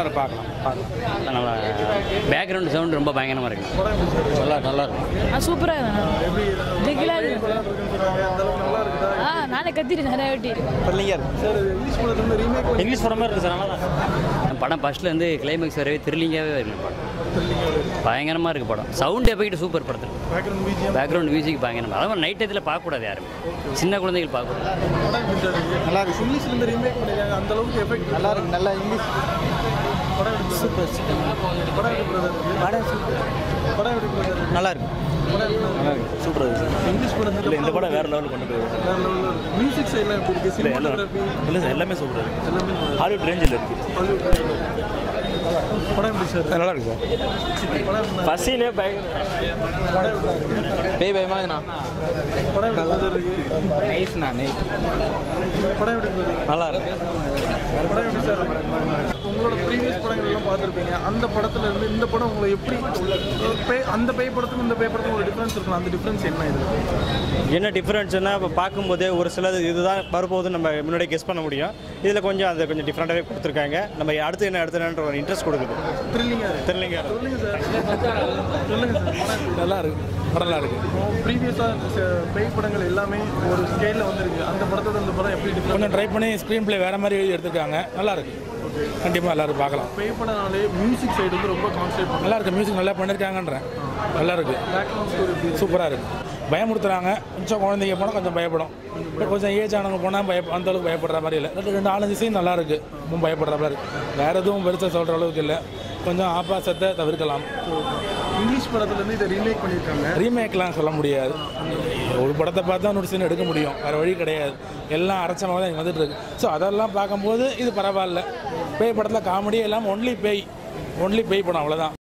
நல்லா இருக்கு பார்க்கலாம் பார்க்கலாம் நல்லா பேக்ரவுண்ட் சவுண்ட் ரொம்ப பயங்கரமாக இருக்கு நல்லா நல்லா இருக்கு ஆ சூப்பராக திகிலா இருக்கு ஆ நானே கத்திட்டு நிறைய வாட்டி இங்கிலீஷ் படமாக இருக்குது சார் நல்லா தான் படம் ஃபஸ்ட்லேருந்து கிளைமேக்ஸ் வரவே த்ரில்லிங்காகவே இருக்கு படம் பயங்கரமாக இருக்குது படம் சவுண்ட் எஃபெக்ட் சூப்பர் படத்தில் பேக்ரவுண்ட் மியூசிக் பயங்கரமாக அதான் நைட் டயத்தில் பார்க்கக்கூடாது யாருமே சின்ன குழந்தைகள் பார்க்கக்கூடாது நல்லா இருக்கு இங்கிலீஷ்ல இருந்து ரீமேக் பண்ணிருக்காங்க அந்த அளவுக்கு எஃபெக்ட் நல்லா இருக்கு நல்லா இங்கிலீஷ் படம் எப்படி சூப்பர் படம் எப்படி brother இருக்கு? படம் எப்படி brother இருக்கு? நல்லா இருக்கு நல்லா இருக்கு சூப்பராக இருக்கு இங்கிலீஷ் படம் இல்லை இந்த படம் வேறு லெவலில் கொண்டு போய் வேற லெவலில் இருக்கு மியூசிக் சைட்லாம் எப்படி இருக்கு இல்லை எல்லாம் சினிமாட்டோகிராஃபி இல்லை சார் எல்லாமே சூப்பராக இருக்கு எல்லாமே நல்லா ஹாலிவுட் ரேஞ்சில் இருக்குது இருக்கு. படம் எப்படி சார் நல்லா இருக்கு சார் படம் எப்படி- பஸ்ஸிலே பயங்கர பேய் பயமா இதுண்ணா படம் எப்படி brother இருக்கு நைஸ்ண்ணா நைஸ் படம் எப்படி brother இருக்கு? நல்லா இருக்கு படம் எப்படி சார் இருக்கு? உங்களோட ப்ரீவியஸ் படங்கள் எல்லாம் பார்த்துருப்பீங்க அந்த படத்துல இருந்து இந்த படம் உங்களை எப்படி பேய் அந்த பேய் படத்துக்கும் இந்த பேய் படத்துக்கும் ஒரு டிஃப்ரென்ஸ் இருக்கலாம் அந்த டிஃப்ரென்ஸ் என்ன இது என்ன டிஃப்ரென்ஸ்னா இப்போ பார்க்கும்போதே ஒரு சிலது இதுதான் வரப்போகுதுன்னு நம்ம முன்னாடி கெஸ் பண்ண முடியும் இதில் கொஞ்சம் அதை கொஞ்சம் டிஃப்ரெண்ட்டாகவே கொடுத்துருக்காங்க நம்ம அடுத்து என்ன அடுத்து என்னன்ற ஒரு இன்ட்ரெஸ்ட் கொடுக்குது த்ரில்லிங்காக இருக்கு தெரியலைங்க சொல்லுங்க சார் சொல்லுங்க சார் நல்லா இருக்கு படம் நல்லா இருக்கு ப்ரீவியஸாக பேய் படங்கள் எல்லாமே ஒரு ஸ்கேலில் வந்திருக்கு அந்த படத்தோட இந்த படம் எப்படி டிஃப்ரெண்ட் கொஞ்சம் ட்ரை பண்ணி ஸ்க்ரீன் ப்ளே வேறு மாதிரி எழுதி எடுத்திருக்காங்க நல்லா இருக்கு கண்டிப்பாக எல்லாரும் பார்க்கலாம் பேய் படம்னாலே மியூசிக் சைடு வந்து ரொம்ப கான்சென்ட்ரேட் பண்ணும் நல்லா இருக்கு மியூசிக் நல்லா பண்ணியிருக்காங்கன்றேன் நல்லா இருக்கு பேக்ரவுண்ட் ஸ்டோரி எப்படி சூப்பராக இருக்கு பயமுறுத்துறாங்க கொஞ்சம் குழந்தைங்க போனால் கொஞ்சம் பயப்படும் இப்போ கொஞ்சம் ஏஜ் ஆனவங்க போனால் பய அந்த அளவுக்கு பயப்படுற மாதிரி இல்லை ரெண்டு ரெண்டு நாலஞ்சு சீன் நல்லா இருக்கு ரொம்ப பயப்படுற மாதிரி இருக்கு வேறு எதுவும் பெருசாக சொல்கிற அளவுக்கு இல்லை கொஞ்சம் ஆபாசத்தை தவிர்க்கலாம் இங்கிலீஷ் படத்துலேருந்து இதை ரீமேக் பண்ணியிருக்காங்க ரீமேக்லாம் சொல்ல முடியாது ஒரு படத்தை பார்த்து தான் ஒரு சீன் எடுக்க முடியும் வேறு வழி கிடையாது எல்லாம் அரைச்சமாக தான் இங்கே வந்துட்டு இருக்கு ஸோ அதெல்லாம் பார்க்கும்போது இது பரவாயில்ல பேய் படத்தில் காமெடியே இல்லாமல் ஒன்லி பேய் ஒன்லி பேய் படம் அவ்வளோதான்